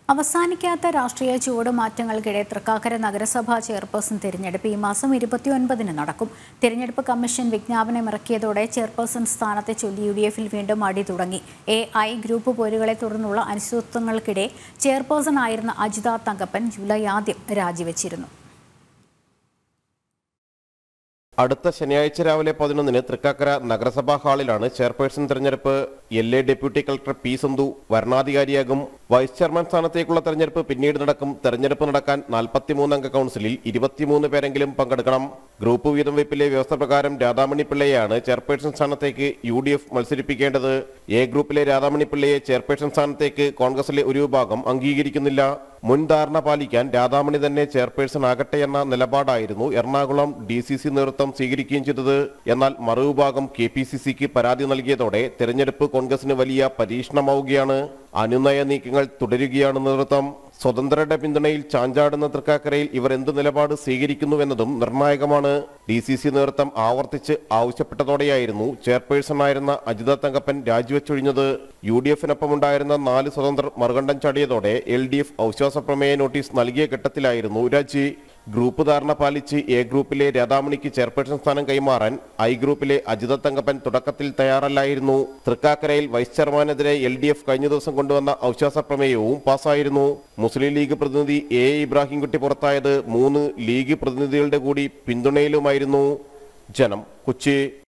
അവസാനിക്കാത്ത രാഷ്ട്രീയ ചുവടുമാറ്റങ്ങൾക്കിടെ തൃക്കാക്കര നഗരസഭാ ചെയർപേഴ്സൺ തിരഞ്ഞെടുപ്പ് ഈ മാസം ഇരുപത്തിയൊൻപതിന് നടക്കും തിരഞ്ഞെടുപ്പ് കമ്മീഷൻ വിജ്ഞാപനമിറക്കിയതോടെ ചെയർപേഴ്സൺ സ്ഥാനത്തെ ചൊല്ലി യു ഡി എഫിൽ വീണ്ടും അടി തുടങ്ങി എ ഐ ഗ്രൂപ്പ് പോരുകളെ തുടർന്നുള്ള അനിശ്ചിതത്വങ്ങൾക്കിടെ ചെയർപേഴ്സൺ ആയിരുന്ന അജിത തങ്കപ്പൻ ജൂലൈ ആദ്യം രാജിവെച്ചിരുന്നു അടുത്ത ശനിയാഴ്ച രാവിലെ പതിനൊന്നിന് തൃക്കാക്കര നഗരസഭാ ഹാളിലാണ് ചെയർപേഴ്സൺ തെരഞ്ഞെടുപ്പ് L A deputy collector P Sandhu വരണാധികാരിയാകും വൈസ് ചെയർമാൻ സ്ഥാനത്തേക്കുള്ള തെരഞ്ഞെടുപ്പ് പിന്നീട് നടക്കും തെരഞ്ഞെടുപ്പ് നടക്കാൻ നാൽപ്പത്തിമൂന്നംഗ കൗൺസിലിൽ ഇരുപത്തിമൂന്ന് പേരെങ്കിലും പങ്കെടുക്കണം ഗ്രൂപ്പ് വീതം വെപ്പിലെ വ്യവസ്ഥ പ്രകാരം രാധാമണി പിള്ളയെയാണ് ചെയർപേഴ്സൺ സ്ഥാനത്തേക്ക് യു ഡി എഫ് മത്സരിപ്പിക്കേണ്ടത് എ ഗ്രൂപ്പിലെ രാധാമണി പിള്ളയെ ചെയർപേഴ്സൺ സ്ഥാനത്തേക്ക് കോൺഗ്രസിലെ ഒരു വിഭാഗം അംഗീകരിക്കുന്നില്ല മുൻ ധാരണ പാലിക്കാൻ രാധാമണി തന്നെ ചെയർപേഴ്സൺ ആകട്ടെ എന്ന നിലപാടായിരുന്നു എറണാകുളം ഡി സി സി നേതൃത്വം സ്വീകരിക്കുകയും ചെയ്തത് എന്നാൽ മറുവിഭാഗം കെ പി സി സിക്ക് പരാതി നൽകിയതോടെ തെരഞ്ഞെടുപ്പ് കോൺഗ്രസിന് വലിയ പരീക്ഷണമാവുകയാണ് അനുനയ നീക്കങ്ങൾ തുടരുകയാണ് നേതൃത്വം സ്വതന്ത്രരുടെ പിന്തുണയിൽ ചാഞ്ചാടുന്ന തൃക്കാക്കരയിൽ ഇവർ എന്ത് നിലപാട് സ്വീകരിക്കുന്നുവെന്നതും നിർണായകമാണ് ഡി സി സി നേതൃത്വം ആവർത്തിച്ച് ആവശ്യപ്പെട്ടതോടെയായിരുന്നു ചെയർപേഴ്സണായിരുന്ന അജിത തങ്കപ്പൻ രാജിവെച്ചൊഴിഞ്ഞത് യു ഡി എഫിനൊപ്പമുണ്ടായിരുന്ന നാല് സ്വതന്ത്രർ മറുകണ്ഠം ചാടിയതോടെ എൽ ഡി എഫ് അവിശ്വാസ പ്രമേയ നോട്ടീസ് നൽകിയ ഘട്ടത്തിലായിരുന്നു രാജി ഗ്രൂപ്പ് ധാരണ പാലിച്ച് എ ഗ്രൂപ്പിലെ രാധാമണിക്ക് ചെയർപേഴ്സൺ സ്ഥാനം കൈമാറാൻ ഐ ഗ്രൂപ്പിലെ അജിത തങ്കപ്പൻ തുടക്കത്തിൽ തയ്യാറല്ലായിരുന്നു തൃക്കാക്കരയിൽ വൈസ് ചെയർമാനെതിരെ എൽ ഡി എഫ് കഴിഞ്ഞ ദിവസം കൊണ്ടുവന്ന അവിശ്വാസ പ്രമേയവും പാസ്സായിരുന്നു മുസ്ലിം ലീഗ് പ്രതിനിധി എ ഇബ്രാഹിംകുട്ടി പുറത്തായത് മൂന്ന് ലീഗ് പ്രതിനിധികളുടെ കൂടി പിന്തുണയിലുമായിരുന്നു ജനം കൊച്ചി